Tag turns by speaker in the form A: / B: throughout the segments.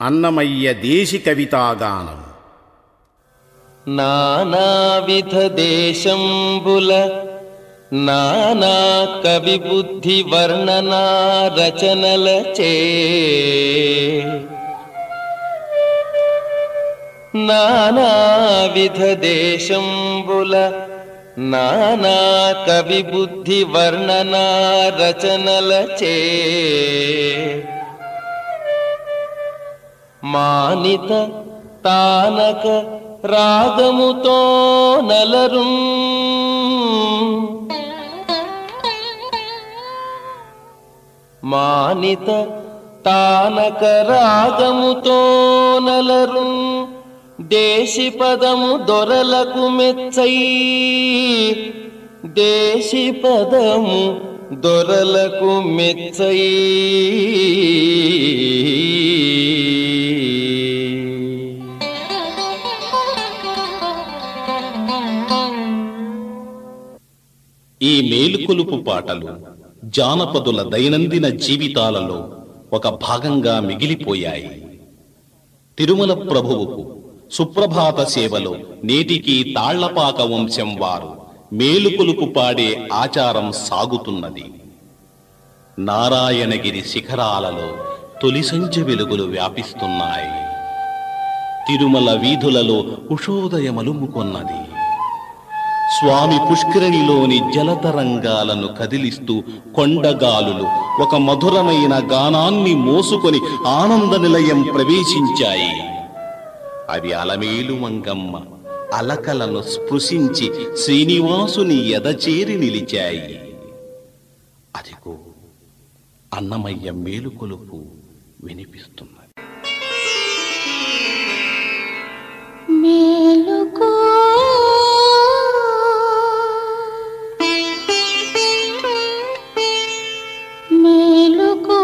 A: అన్నమయ్య దేశి కవితాగానం
B: నానావిధ దేశంబుల నానా కవి బుద్ధి వర్ణనా రచనలచే నానావిధ దేశంబుల నానా కవి బుద్ధి వర్ణనా రచనలచే మానిత తానక రాగముతో నలరు మానిత తానక రాగముతో నలరు దేశి పదము దొరలకు మెచ్చై దేశి పదము దొరలకు మెచ్చై
C: ఈ మేలుకొలుపు పాటలు జానపదుల దైనందిన జీవితాలలో ఒక భాగంగా మిగిలిపోయాయి తిరుమల ప్రభువుకు సుప్రభాత సేవలో నేటికి తాళ్లపాక వంశం వారు మేలుకొలుపు పాడే ఆచారం సాగుతున్నది నారాయణగిరి శిఖరాలలో తొలి సంధ్య వెలుగులు వ్యాపిస్తున్నాయి తిరుమల వీధులలో ఉషోదయమలుముకొన్నది స్వామి పుష్కరిణిలోని జలతరంగాలను కదిలిస్తూ కొండగాలులు ఒక మధురమైన గానాన్ని మోసుకొని ఆనంద నిలయం ప్రవేశించాయి అవి అలమేలు మంగమ్మ అలకలను స్పృశించి శ్రీనివాసుని ఎదచేరి నిలిచాయి అదిగో అన్నమయ్య మేలుకొలుపు వినిపిస్తున్నది
D: మేలుకో మేలుకో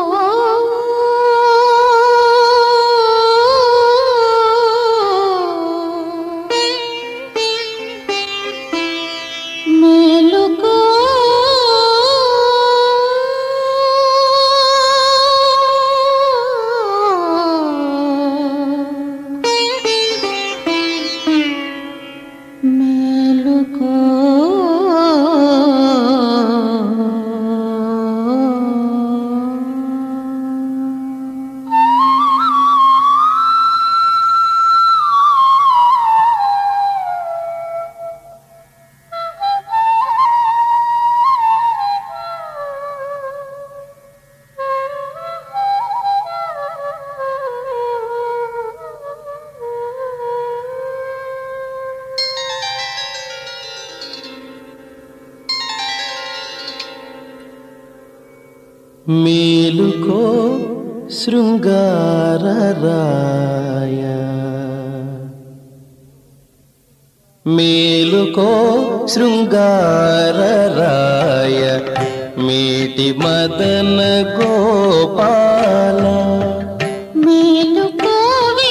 D: మేలుకో మేలుకో
B: మేలుకో శృంగారరాయ మేలుకో శృంగారరాయ మేటి మదన గోపాల
D: మేలుకోవే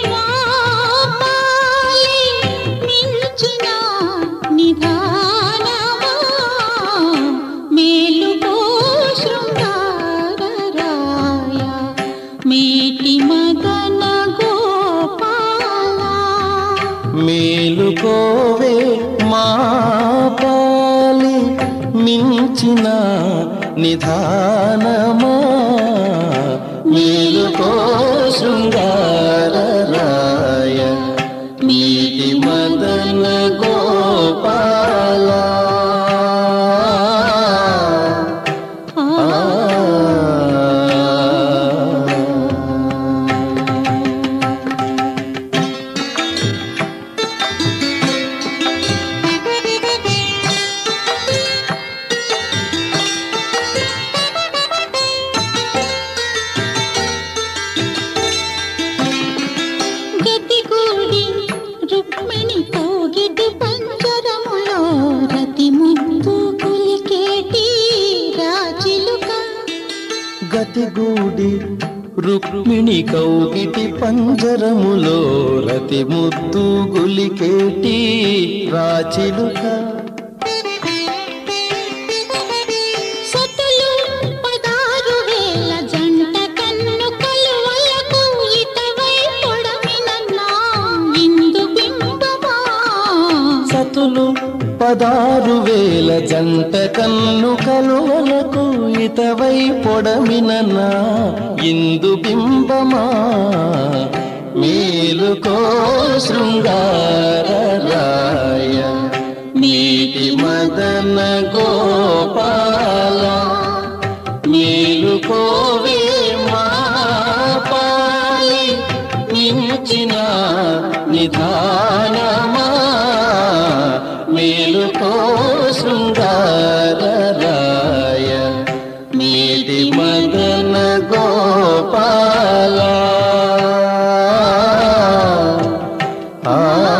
D: మాపాలి మించిన నిధానమా మేలుకో శృంగారరాయ మేటి మదన గోపాల
B: మేలుకోవే మా పాలి మించిన నిధానమా మేలుకో శృంగారరాయ మీటి మదన గోపాల
D: గతిగూడి రుక్మిణి కోగిటి పంజరములో రతి ముద్దు కులికేటి రాచిలుక
B: గతిగూడి రుక్మిణి కౌగిటి పంజరములో రతి ముద్దు గులికేటి రాచిలుక
D: సతులు పదారు వేల జంట కన్ను కలువలకు ఇతవ
B: పదారు వేల జంట కన్ను కలువలకు ఇతవై పొడమిన నా ఇందు బింబమా మేలుకో శృంగారరాయ నీటి మదన గోపాల మేలుకోవే మా పాలి మించిన నిధానమా మేలుకో శృంగారరాయ నీటి మదన గోపాల ఆ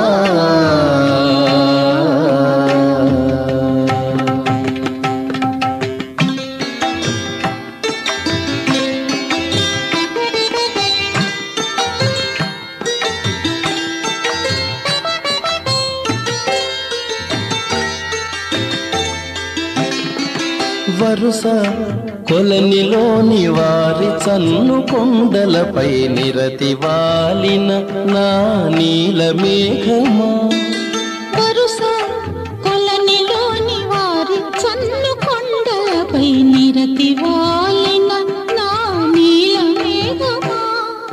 B: వరుస కొలనిలోని వారి చన్ను కొండలపై నిరతి వాలిన నా నీల మేఘమా
D: వరుస కొలనిలోని వారి చన్ను కొండలపై నిరతి వాలిన నా నీల మేఘమా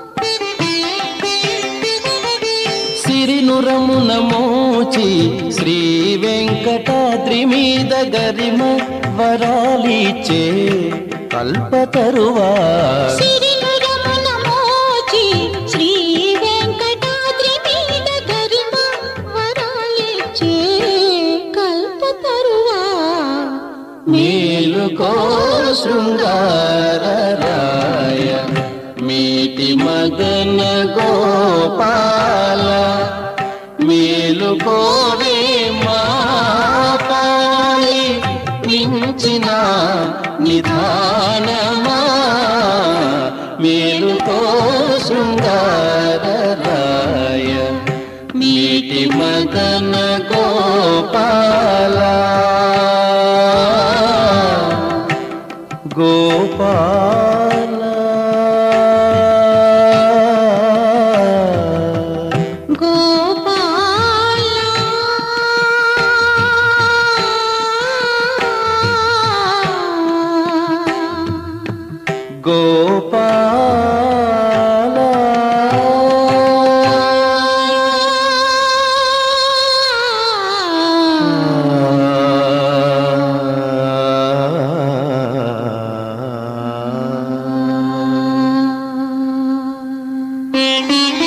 B: సిరినురమున మోచి శ్రీ వెంకటాద్రి మీద గరిమ వరాలిచే కల్పతరువా
D: సిరినురమున మోచి శ్రీ వెంకటాద్రి మీద గరిమ వరాలిచ్చే కల్పతరువా
B: మేలుకో శృంగారరాయ మీటి మదన గోపాల మేలుకోవే మా పాలి మించిన నిధానమా మేలుకో శృంగారరాయ మీటి మదన గోపాల గోపాల
D: గోపాల
B: గోపాల
D: ఆ